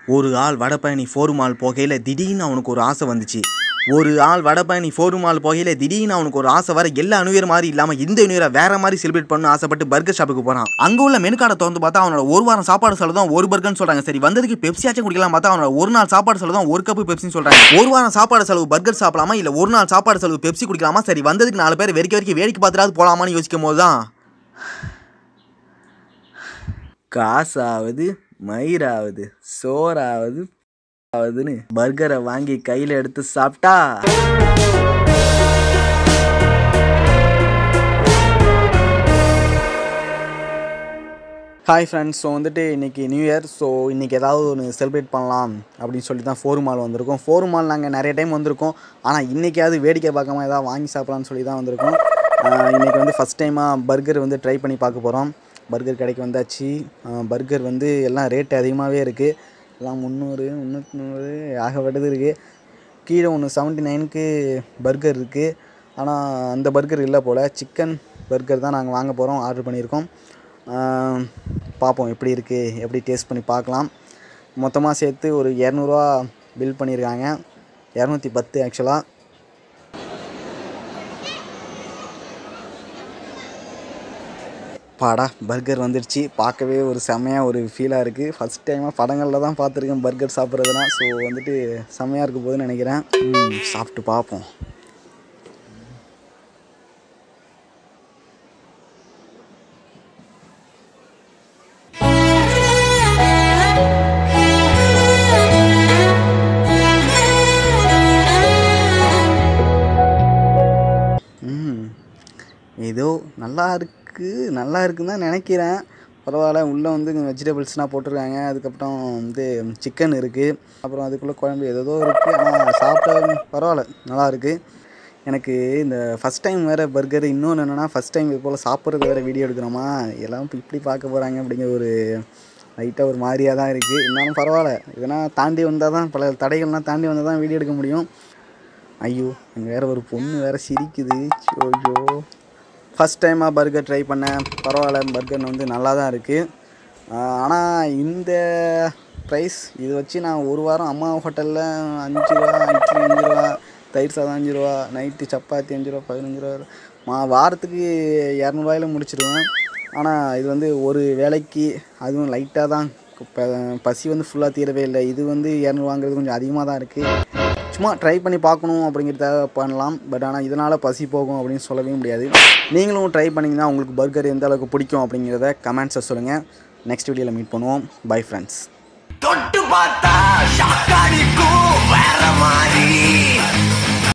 ஒரு ஆள் Vadapalani four mall போகையில் திடீர்னு அவனுக்கு ஒரு ஆசை வந்துச்சு ஒரு ஆள் வடபழனி ஃபோர் மால் போகையில் திடீர்னு அவனுக்கு ஒரு ஆசை வர எல்லா நியூ மாதிரி இல்லாமல் இந்த நியூ வேற மாதிரி செலிப்ரேட் பண்ண ஆசைப்பட்டு பர்கர் ஷாப்புக்கு போகிறான் அங்கே உள்ள மெனு கார்டை திறந்து பார்த்தா அவனோட ஒரு வாரம் சாப்பாடு செலவு தான் ஒரு பர்கர்னு சொல்கிறாங்க சரி வந்ததுக்கு பெப்சியாச்சும் குடிக்கலாம் பார்த்தா அவனோட ஒரு நாள் சாப்பாடு செலவு தான் ஒரு கப்பு பெப்சின்னு சொல்கிறாங்க ஒரு வாரம் சாப்பாடு செலவு பர்கர் சாப்பிடலாமா இல்லை ஒரு நாள் சாப்பாடு செலவு பெப்சி குடிக்கலாமா சரி வந்ததுக்கு நாலு பேர் வெறிக்க வரைக்கும் வேடிக்கை பார்த்துட்டு போகலாமான்னு யோசிக்கும் போது தான் காசாவது மயிராவது சோறாவது ஆகுதுன்னு பர்கரை வாங்கி கையில் எடுத்து சாப்பிட்டா ஹாய் ஃப்ரெண்ட்ஸ் ஸோ வந்துட்டு இன்றைக்கி நியூ இயர் ஸோ இன்றைக்கி ஏதாவது ஒன்று செலிப்ரேட் பண்ணலாம் அப்படின்னு சொல்லி தான் ஃபோர் மால் வந்திருக்கோம் ஃபோர் மால் நாங்கள் நிறைய டைம் வந்திருக்கோம் ஆனால் இன்றைக்காவது வேடிக்கை பார்க்காம ஏதாவது வாங்கி சாப்பிட்லான்னு சொல்லி தான் வந்திருக்கோம் இன்றைக்கி வந்து ஃபஸ்ட் டைமாக பர்கர் வந்து ட்ரை பண்ணி பார்க்க போகிறோம் பர்கர் கடைக்கு வந்தாச்சு பர்கர் வந்து எல்லாம் ரேட் அதிகமாகவே இருக்குது எல்லாம் முந்நூறு முந்நூற்றி நூறு ஆகப்பட்டது இருக்குது கீழே ஒன்று செவன்ட்டி நைனுக்கு பர்கர் இருக்குது ஆனால் அந்த பர்கர் இல்லை போல் சிக்கன் பர்கர் தான் நாங்கள் வாங்க போகிறோம் ஆர்டர் பண்ணியிருக்கோம் ஆஹ் பார்ப்போம் எப்படி இருக்குது எப்படி டேஸ்ட் பண்ணி பார்க்கலாம் மொத்தமாக சேர்த்து ஒரு இரநூறுவா பில் பண்ணியிருக்காங்க இரநூத்தி பத்து ஆக்சுவலாக பாடா பர்கர் வந்துடுச்சு பார்க்கவே ஒரு செம்மையாக ஒரு ஃபீலாக இருக்குது ஃபஸ்ட் டைமாக படங்களில் தான் பார்த்துருக்கேன் பர்கர் சாப்பிட்றதுனா ஸோ வந்துட்டு செம்மையாக இருக்க போகுதுன்னு நினைக்கிறேன் ம், சாப்பிட்டு பார்ப்போம் ம் ஏதோ நல்லா இருக்கு நல்லா இருக்குன்னு தான் நினைக்கிறேன் பரவாயில்ல உள்ளே வந்து வெஜிடபிள்ஸ்லாம் போட்டிருக்காங்க அதுக்கப்புறம் வந்து சிக்கன் இருக்குது அப்புறம் அதுக்குள்ளே குழம்பு ஏதோ இருக்குது ஆனால் சாப்பிட்ட பரவாயில்ல நல்லா இருக்குது எனக்கு இந்த ஃபஸ்ட் டைம் வேறு பர்கர் இன்னொன்று என்னென்னா ஃபஸ்ட் டைம் இது போல் சாப்பிட்றது வேறு வீடியோ எடுக்கிறோமா எல்லாம் இப்ப இப்படி பார்க்க போகிறாங்க அப்படிங்கிற ஒரு லைட்டாக ஒரு மாதிரியாக தான் இருக்குது இருந்தாலும் பரவாயில்ல இதெல்லாம் தாண்டி வந்தால் தான் பல தடைகள்லாம் தாண்டி வந்தால் தான் வீடியோ எடுக்க முடியும் ஐயோ அங்கே வேற ஒரு பொண்ணு வேற சிரிக்குது ஐயோ ஃபஸ்ட் டைமாக பர்கர் ட்ரை பண்ணேன் பரவாயில்ல பர்கர் வந்து நல்லா தான் இருக்குது ஆனால் இந்த ப்ரைஸ் இது வச்சு நான் ஒரு வாரம் அம்மா ஹோட்டலில் அஞ்சு ரூபா இட்லி அஞ்சு ரூபா தயிர் சாதம் அஞ்சு ரூபா நைட்டு சப்பாத்தி அஞ்சு ரூபா பதினஞ்சு ரூபா மா வாரத்துக்கு இரநூறுவாயில முடிச்சிடுவேன் ஆனால் இது வந்து ஒரு வேலைக்கு அதுவும் லைட்டாக தான் ப- பசி வந்து ஃபுல்லாக தீரவே இல்லை இது வந்து இரநூறு வாங்குறது கொஞ்சம் அதிகமாக தான் இருக்குது சும்மா ட்ரை பண்ணி பார்க்கணும் அப்படிங்கிறத பண்ணலாம் பட் ஆனால் இதனால் பசி போகும் அப்படின்னு சொல்லவே முடியாது நீங்களும் ட்ரை பண்ணிங்கன்னா உங்களுக்கு பர்கர் எந்த அளவுக்கு பிடிக்கும் அப்படிங்கிறத கமெண்ட்ஸை சொல்லுங்கள் நெக்ஸ்ட் வீடியோவில் மீட் பண்ணுவோம் பை ஃப்ரெண்ட்ஸ் தொட்டு பார்த்தா